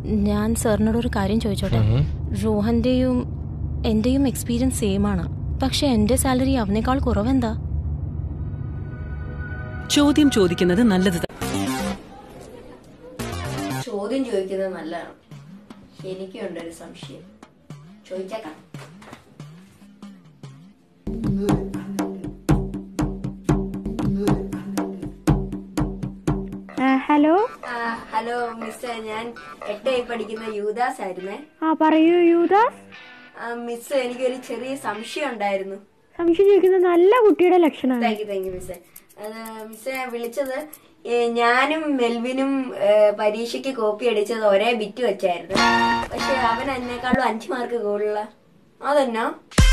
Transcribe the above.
ഞാൻ സാറിനോട് ഒരു കാര്യം ചോദിച്ചോട്ടെ റോഹന്റെയും എന്റെയും എക്സ്പീരിയൻസ് സെയിം ആണ് പക്ഷെ എന്റെ സാലറി അവനേക്കാൾ കുറവെന്താ ചോദ്യം ചോദിക്കുന്നത് നല്ലത് തന്നെ. ചോദ്യം ചോദിക്കുന്നത് നല്ലതാണ് എനിക്കുണ്ട് ഒരു സംശയം ചോദിച്ചേക്കാം ഹലോ ആ, ഹലോ മിസ് ഞാൻ എട്ടായി പഠിക്കുന്ന യൂദാസ് ആയിരുന്നേ ആ പറയൂ യൂദാസ് ആ, മിസ് എനിക്കൊരു ചെറിയ സംശയം ഉണ്ടായിരുന്നു സംശയം ചോദിക്കുന്ന നല്ല കുട്ടിയുടെ ലക്ഷണമാണ് താങ്ക് യു താങ്ക് യു മിസ്സേ അത് മിസ്സെ വിളിച്ചത് ഏ, ഞാനും മെൽവിനും ഏ, പരീക്ഷയ്ക്ക് കോപ്പി അടിച്ചത് ഒരേ ബിറ്റ് വെച്ചായിരുന്നു പക്ഷെ അവൻ എന്നെക്കാളും അഞ്ചു മാർക്ക് കൂടുതല അതെന്നാ